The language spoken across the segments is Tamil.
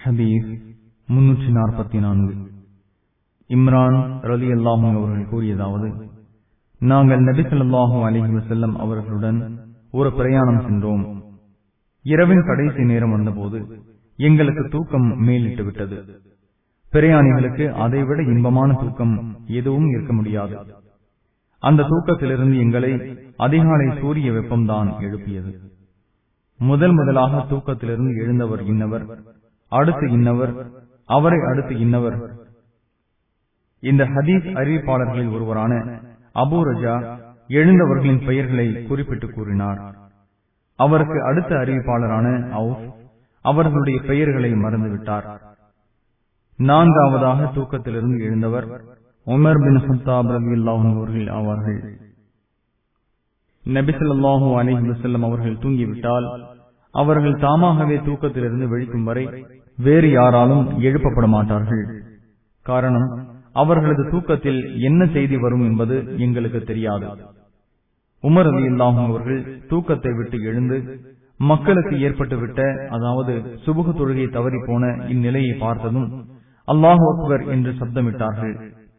ஹதீஸ் முன்னூற்றி நாற்பத்தி நான்கு இம்ரான் ரலி அல்லாஹும் அவர்கள் கூறியதாவது நாங்கள் நபிசல்லாஹூ அலிஹி வசல்லம் அவர்களுடன் ஒரு பிரயாணம் சென்றோம் இரவின் கடைசி நேரம் வந்தபோது எங்களுக்கு தூக்கம் மேலிட்டு விட்டது பிரயாணிகளுக்கு அதைவிட இன்பமான தூக்கம் எதுவும் இருக்க முடியாது அந்த தூக்கத்திலிருந்து எங்களை அதிகாலை சூரிய வெப்பம்தான் எழுப்பியது முதல் முதலாக தூக்கத்திலிருந்து எழுந்தவர் இன்னவர் அடுத்து இன்னவர் அவரை அடுத்து இன்னவர் இந்த ஹதீஸ் அறிவிப்பாளர்களில் ஒருவரான அபு ரஜா எழுந்தவர்களின் பெயர்களை குறிப்பிட்டு கூறினார் அவருக்கு அடுத்த அறிவிப்பாளரான அவுப் அவர்களுடைய பெயர்களை மறந்துவிட்டார் நான்காவதாக தூக்கத்திலிருந்து எழுந்தவர் உமர் பின் ஹத்தாப் ரவி அவர்கள் ஆவார்கள் நபிசல்லாஹூ அலிஹி வசல்லம் அவர்கள் தூங்கிவிட்டால் அவர்கள் தாமாகவே தூக்கத்திலிருந்து விழிக்கும் வரை வேறு யாராலும் எழுப்பப்பட மாட்டார்கள் காரணம் அவர்களது தூக்கத்தில் என்ன செய்தி வரும் என்பது எங்களுக்கு தெரியாது உமர் அலி அல்லாஹும் அவர்கள் தூக்கத்தை விட்டு எழுந்து மக்களுக்கு ஏற்பட்டுவிட்ட அதாவது சுபுக தொழுகை தவறி போன இந்நிலையை பார்த்ததும் அல்லாஹு அக்பர் என்று சப்தமிட்டார்கள்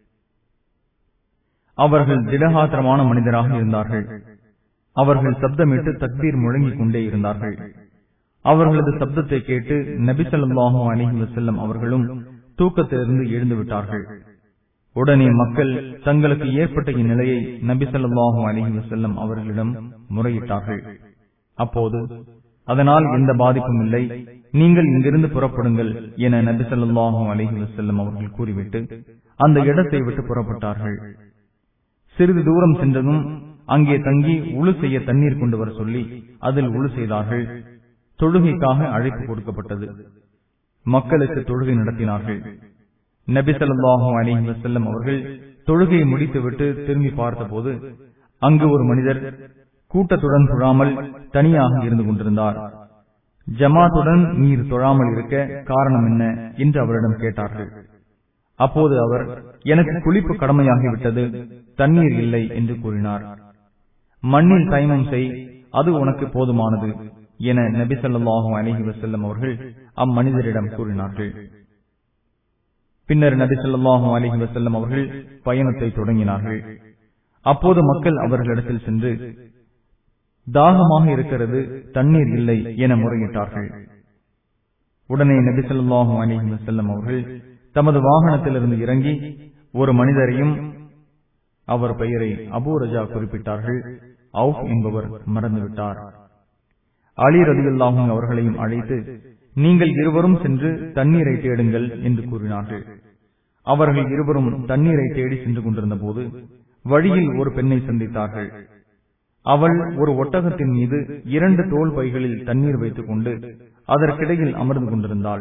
அவர்கள் திடகாத்திரமான மனிதராக இருந்தார்கள் அவர்கள் சப்தமிட்டு தக்பீர் முழங்கிக் கொண்டே இருந்தார்கள் அவர்களது சப்தத்தை கேட்டு நபிசல்லாஹு அலிஹி வசல்லம் அவர்களும் தூக்கத்திலிருந்து எழுந்து விட்டார்கள் உடனே மக்கள் தங்களுக்கு ஏற்பட்ட இந்நிலையை நபிசல்லாஹு அலிஹி வசல்லம் அவர்களிடம் முறையிட்டார்கள் அப்போது அதனால் எந்த பாதிப்பும் இல்லை நீங்கள் இங்கிருந்து புறப்படுங்கள் என நபிசல்லாஹு அலிஹி வசல்லம் அவர்கள் கூறிவிட்டு அந்த இடத்தை விட்டு புறப்பட்டார்கள் சிறிது தூரம் சென்றதும் அங்கே தங்கி உழு செய்ய தண்ணீர் கொண்டு வர சொல்லி அதில் உழு செய்தார்கள் தொழுகைக்காக அழைப்பு கொடுக்கப்பட்டது மக்களுக்கு தொழுகை நடத்தினார்கள் நபிசல்லாஹு அலிஹி வசல்லம் அவர்கள் தொழுகையை முடித்துவிட்டு திரும்பி பார்த்தபோது அங்கு ஒரு மனிதர் கூட்டத்துடன் தொழாமல் தனியாக இருந்து கொண்டிருந்தார் ஜமாத்துடன் நீர் தொழாமல் இருக்க காரணம் என்ன என்று அவரிடம் கேட்டார்கள் அப்போது அவர் எனக்கு குளிப்பு கடமையாகிவிட்டது தண்ணீர் இல்லை என்று கூறினார் மண்ணில் தைமம் செய் அது உனக்கு போதுமானது என நபிசல்லாஹு அலிஹி வசல்லம் அவர்கள் அம்மனிதரிடம் கூறினார்கள் பின்னர் நபிசல்லாஹு அலிஹி வசல்லம் அவர்கள் பயணத்தை தொடங்கினார்கள் அப்போது மக்கள் அவர்களிடத்தில் சென்று தாகமாக இருக்கிறது தண்ணீர் இல்லை என முறையிட்டார்கள் உடனே நபிசல்லாஹு அலிஹி வசல்லம் அவர்கள் தமது வாகனத்திலிருந்து இறங்கி ஒரு மனிதரையும் அவர் பெயரை அபூ ரஜா குறிப்பிட்டார்கள் அவுப் என்பவர் மறந்துவிட்டார் அலி ரதியுல்லாஹும் அவர்களையும் அழைத்து நீங்கள் இருவரும் சென்று தண்ணீரை தேடுங்கள் என்று கூறினார்கள் அவர்கள் இருவரும் தண்ணீரை தேடி சென்று கொண்டிருந்த போது வழியில் ஒரு பெண்ணை சந்தித்தார்கள் அவள் ஒரு ஒட்டகத்தின் மீது இரண்டு தோல் பைகளில் தண்ணீர் வைத்துக் கொண்டு அதற்கிடையில் அமர்ந்து கொண்டிருந்தாள்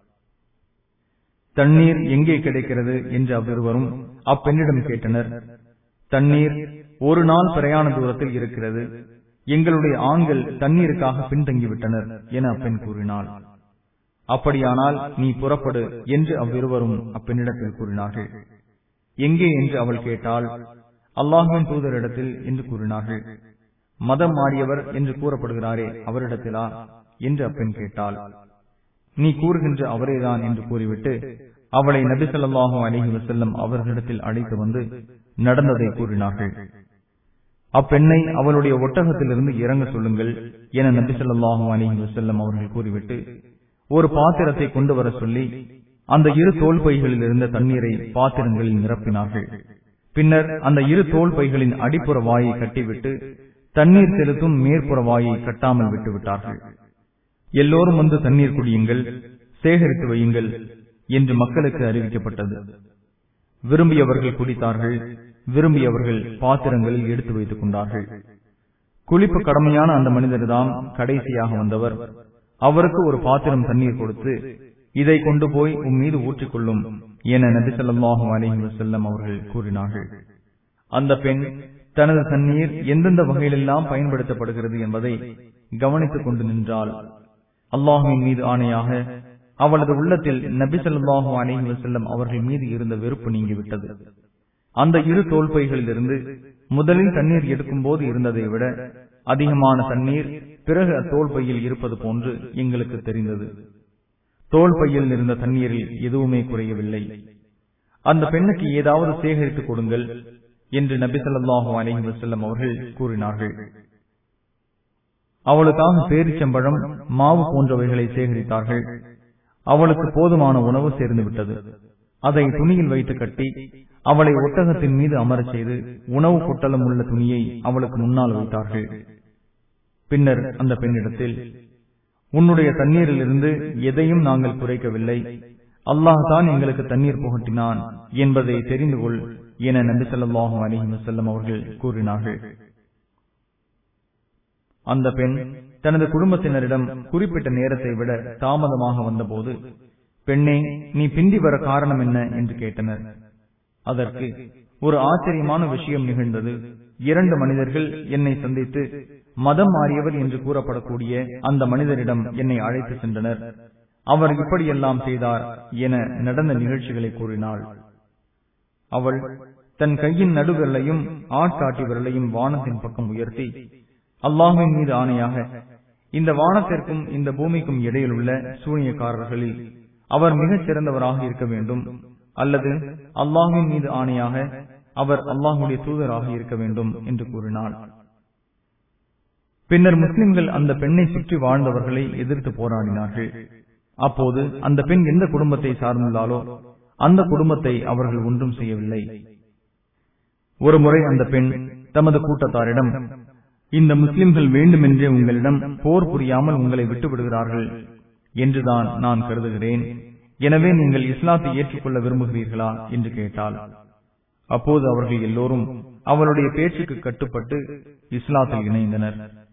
தண்ணீர் எங்கே கிடைக்கிறது என்று அவ்விருவரும் அப்பெண்ணிடம் கேட்டனர் தண்ணீர் ஒரு நாள் பிரயாண தூரத்தில் இருக்கிறது எங்களுடைய ஆண்கள் தண்ணீருக்காக பின்தங்கிவிட்டனர் என அப்பெண் கூறினாள் அப்படியானால் நீ புறப்படு என்று அவ்விருவரும் அப்பெண்ணிடத்தில் கூறினார்கள் எங்கே என்று அவள் கேட்டால் அல்லாஹுவின் தூதரிடத்தில் என்று கூறினார்கள் மதம் மாறியவர் என்று கூறப்படுகிறாரே அவரிடத்திலா என்று அப்பெண் கேட்டாள் நீ கூறுகின்ற அவரேதான் என்று கூறிவிட்டு அவளை நபிசல்லாஹு அலிஹி வசல்லம் அவர்களிடத்தில் அழைத்து வந்து நடந்ததை கூறினார்கள் அப்பெண்ணை அவளுடைய ஒட்டகத்திலிருந்து இறங்க சொல்லுங்கள் என நபிசல்லாஹு அலிஹி வசல்லம் அவர்கள் கூறிவிட்டு ஒரு பாத்திரத்தை கொண்டு வர சொல்லி அந்த இரு தோல் பைகளில் இருந்த தண்ணீரை பாத்திரங்களில் நிரப்பினார்கள் பின்னர் அந்த இரு தோல் பைகளின் அடிப்புற வாயை கட்டிவிட்டு தண்ணீர் செலுத்தும் மேற்புற வாயை கட்டாமல் விட்டுவிட்டார்கள் எல்லோரும் வந்து தண்ணீர் குடியுங்கள் சேகரித்து வையுங்கள் என்று மக்களுக்கு அறிவிக்கப்பட்டது விரும்பியவர்கள் குடித்தார்கள் விரும்பியவர்கள் பாத்திரங்களில் எடுத்து வைத்துக் கொண்டார்கள் குளிப்பு கடமையான அந்த மனிதர்தான் கடைசியாக வந்தவர் அவருக்கு ஒரு பாத்திரம் தண்ணீர் கொடுத்து இதை கொண்டு போய் உன் மீது ஊற்றிக்கொள்ளும் என நபிசல்லாஹு அலிஹி வசல்லம் அவர்கள் கூறினார்கள் அந்த பெண் தனது தண்ணீர் எந்தெந்த வகையிலெல்லாம் பயன்படுத்தப்படுகிறது என்பதை கவனித்துக் கொண்டு நின்றால் அல்லாஹுவின் மீது ஆணையாக அவளது உள்ளத்தில் நபி சொல்லாஹு அலிஹி வசல்லம் அவர்கள் மீது இருந்த வெறுப்பு நீங்கிவிட்டது அந்த இரு தோல்பைகளிலிருந்து முதலில் தண்ணீர் எடுக்கும் போது இருந்ததை விட அதிகமான தண்ணீர் பிறகு அத்தோல் பையில் இருப்பது போன்று எங்களுக்கு தெரிந்தது தோல் பையில் இருந்த தண்ணீரில் எதுவுமே குறையவில்லை அந்த பெண்ணுக்கு ஏதாவது சேகரித்துக் கொடுங்கள் என்று நபி ஸல்லல்லாஹு அலைஹி வஸல்லம் அவர்கள் கூறினார்கள் அவளுக்காக பேரிச்சம்பழம் மாவு போன்றவைகளை சேகரித்தார்கள் அவளுக்கு போதுமான உணவு சேர்ந்து விட்டது அதை துணியில் வைத்து கட்டி அவளை ஒட்டகத்தின் மீது அமரச் செய்து உணவு பொட்டலம் உள்ள துணியை அவளுக்கு முன்னால் வைத்தார்கள் பின்னர் அந்த பெண்ணிடத்தில் உன்னுடைய தண்ணீரிலிருந்து எதையும் நாங்கள் குறைக்கவில்லை அல்லாஹ் தான் எங்களுக்கு தண்ணீர் புகட்டினான் என்பதை தெரிந்து கொள் என நபி ஸல்லல்லாஹு அலைஹி வஸல்லம் அவர்கள் கூறினார்கள் அந்த பெண் தனது குடும்பத்தினரிடம் குறிப்பிட்ட நேரத்தை விட தாமதமாக வந்தபோது பெண்ணே நீ பிந்தி வர காரணம் என்ன என்று கேட்டனர் அதற்கு ஒரு ஆச்சரியமான விஷயம் நிகழ்ந்தது இரண்டு மனிதர்கள் என்னை சந்தித்து மதம் மாறியவர் என்று கூறப்படக்கூடிய அந்த மனிதரிடம் என்னை அழைத்து சென்றனர் அவர் இப்படியெல்லாம் செய்தார் என நடந்த நிகழ்ச்சிகளை கூறினாள் அவள் தன் கையின் நடுவிரலையும் ஆட்காட்டி விரலையும் வானத்தின் பக்கம் உயர்த்தி அல்லாஹின் மீது ஆணையாக இந்த வானத்திற்கும் இந்த பூமிக்கும் இடையில் உள்ள சூனியக்காரர்களில் அவர் மிகச் சிறந்தவராக இருக்க வேண்டும் அல்லது அல்லாஹின் மீது ஆணையாக அவர் அல்லாஹுடைய தூதராக இருக்க வேண்டும் என்று கூறினாள் பின்னர் முஸ்லிம்கள் அந்த பெண்ணை சுற்றி வாழ்ந்தவர்களை எதிர்த்து போராடினார்கள் அப்போது அந்த பெண் எந்த குடும்பத்தை சார்ந்துள்ளாலோ அந்த குடும்பத்தை அவர்கள் ஒன்றும் செய்யவில்லை ஒருமுறை அந்த பெண் தமது கூட்டத்தாரிடம் இந்த முஸ்லிம்கள் வேண்டுமென்றே உங்களிடம் போர் புரியாமல் உங்களை விட்டு விடுகிறார்கள் என்றுதான் நான் கருதுகிறேன் எனவே நீங்கள் இஸ்லாத்தை ஏற்றுக்கொள்ள விரும்புகிறீர்களா என்று கேட்டாள் அப்போது அவர்கள் எல்லோரும் அவளுடைய பேச்சுக்கு கட்டுப்பட்டு இஸ்லாத்தில் இணைந்தனர்